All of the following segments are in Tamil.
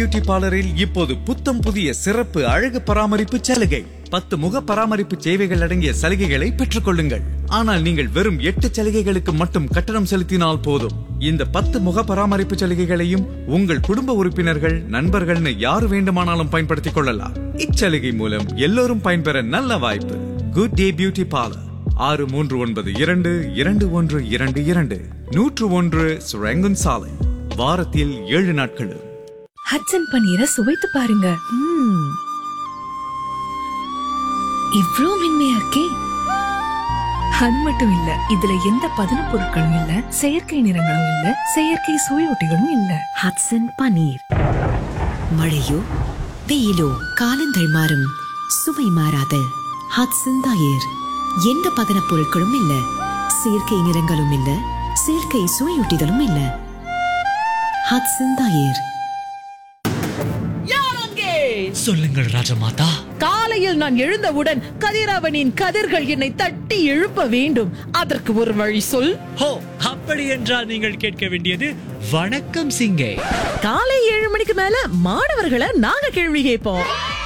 பியூட்டி பார்லரில் இப்போது புத்தம் புதிய சிறப்பு அழகு பராமரிப்பு சலுகை பத்து முக பராமரிப்பு சேவைகள் அடங்கிய சலுகைகளை பெற்றுக் கொள்ளுங்கள் ஆனால் நீங்கள் வெறும் எட்டு சலுகைகளுக்கு மட்டும் கட்டணம் செலுத்தினால் போதும் இந்த பத்து முக பராமரிப்பு சலுகைகளையும் உங்கள் குடும்ப உறுப்பினர்கள் நண்பர்கள்னு யார் வேண்டுமானாலும் பயன்படுத்திக் கொள்ளலாம் இச்சலுகை மூலம் எல்லோரும் பயன்பெற நல்ல வாய்ப்பு குட் டே பியூட்டி பார்லர் ஆறு மூன்று ஒன்பது இரண்டு இரண்டு ஒன்று இரண்டு இரண்டு நூற்று ஒன்று சுரங்குன் சாலை வாரத்தில் ஏழு நாட்களும் ஹட்சன் பன்னீரை சுவைத்து பாருங்க ம்ம். இவ்ளோ மென்மையா இருக்கே அது மட்டும் இல்ல இதுல எந்த பதன பொருட்களும் இல்ல செயற்கை நிறங்களும் இல்ல செயற்கை சுவையொட்டிகளும் இல்ல ஹட்சன் பன்னீர் மழையோ வெயிலோ காலங்கள் மாறும் சுவை மாறாத ஹட்சன் தயிர் எந்த பதனப் பொருட்களும் இல்ல செயற்கை நிறங்களும் இல்ல செயற்கை சுவையூட்டிகளும் இல்ல ஹட்சன் தயிர் சொல்லுங்கள் ராஜமாதா காலையில் நான் எழுந்தவுடன் கதிரவனின் கதிர்கள் என்னை தட்டி எழுப்ப வேண்டும் அதற்கு ஒரு வழி சொல் ஹோ அப்படி என்றால் நீங்கள் கேட்க வேண்டியது வணக்கம் சிங்கே காலை ஏழு மணிக்கு மேல மாணவர்களை நாங்க கேள்வி கேட்போம்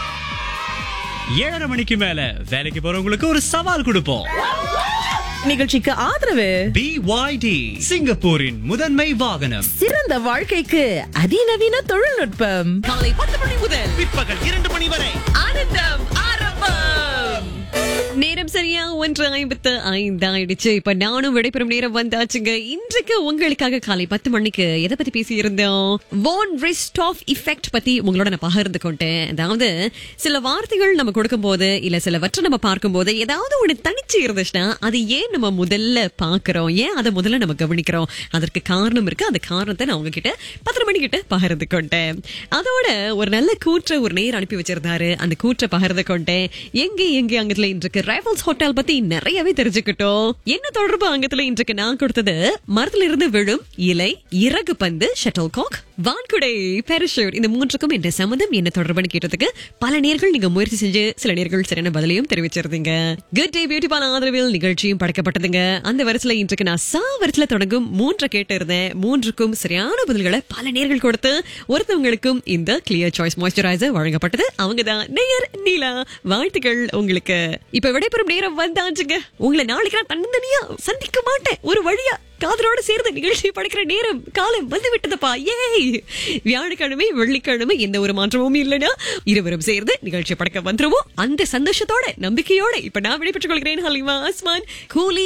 ஏழரை மணிக்கு மேல வேலைக்கு போறவங்களுக்கு ஒரு சவால் கொடுப்போம் நிகழ்ச்சிக்கு ஆதரவு பிஒய்டி சிங்கப்பூரின் முதன்மை வாகனம் சிறந்த வாழ்க்கைக்கு அதிநவீன தொழில்நுட்பம் காலை பத்து மணி முதல் பிற்பகல் இரண்டு மணி வரை ஆனந்தம் ஆரம்பம் நேரம் சரியா ஒன்று ஐம்பத்து ஐந்து ஆயிடுச்சு இப்ப நானும் விடைபெறும் நேரம் வந்தாச்சுங்க இன்றைக்கு உங்களுக்காக காலை பத்து மணிக்கு எதை பத்தி பேசி இருந்தோம் வான் ரிஸ்ட் ஆஃப் இஃபெக்ட் பத்தி உங்களோட நான் பகிர்ந்து கொண்டேன் அதாவது சில வார்த்தைகள் நம்ம கொடுக்கும் போது இல்ல சிலவற்றை நம்ம பார்க்கும் போது ஏதாவது ஒண்ணு தனிச்சு இருந்துச்சுன்னா அது ஏன் நம்ம முதல்ல பாக்குறோம் ஏன் அதை முதல்ல நம்ம கவனிக்கிறோம் அதற்கு காரணம் இருக்கு அந்த காரணத்தை நான் உங்ககிட்ட பத்து மணி கிட்ட பகிர்ந்து கொண்டேன் அதோட ஒரு நல்ல கூற்றை ஒரு நேர் அனுப்பி வச்சிருந்தாரு அந்த கூற்றை பகிர்ந்து கொண்டேன் எங்க எங்க அங்கத்துல இன்றைக்கு ரைவல்ஸ் ஹோட்டல் பத்தி நிறையவே தெரிஞ்சுக்கிட்டோம் என்ன தொடர்பு அங்கத்துல இன்றைக்கு நான் கொடுத்தது மரத்துல இருந்து விழும் இலை இறகு பந்து ஷட்டல் காக் வான்குடை பேரஷூட் இந்த மூன்றுக்கும் என்ன சம்மந்தம் என்ன தொடர்புன்னு கேட்டதுக்கு பல நேர்கள் நீங்க முயற்சி செஞ்சு சில நேர்கள் சரியான பதிலையும் தெரிவிச்சிருந்தீங்க குட் டே பியூட்டி பால் ஆதரவில் நிகழ்ச்சியும் படைக்கப்பட்டதுங்க அந்த வரிசையில இன்றைக்கு நான் சா வரிசையில தொடங்கும் மூன்று கேட்டு இருந்தேன் மூன்றுக்கும் சரியான பதில்களை பல நேர்கள் கொடுத்து ஒருத்தவங்களுக்கும் இந்த கிளியர் சாய்ஸ் மாய்ஸ்சரைசர் வழங்கப்பட்டது அவங்க தான் நேயர் நீலா வாழ்த்துக்கள் உங்களுக்கு இப்ப விடைபெறும் நேரம் வந்தாச்சுங்க உங்களை நாளைக்கு நான் தன்னந்தனியா சந்திக்க மாட்டேன் ஒரு வழியா காதலோட சேர்ந்து நிகழ்ச்சி படைக்கிற நேரம் காலம் வந்து விட்டதுப்பா ஏய் வியாழக்கிழமை வெள்ளிக்கிழமை எந்த ஒரு மாற்றமும் இல்லைன்னா இருவரும் சேர்ந்து நிகழ்ச்சி படைக்க வந்துருவோம் அந்த சந்தோஷத்தோட நம்பிக்கையோட இப்ப நான் விடைபெற்றுக் கொள்கிறேன் ஹலிமா ஆஸ்மான் கூலி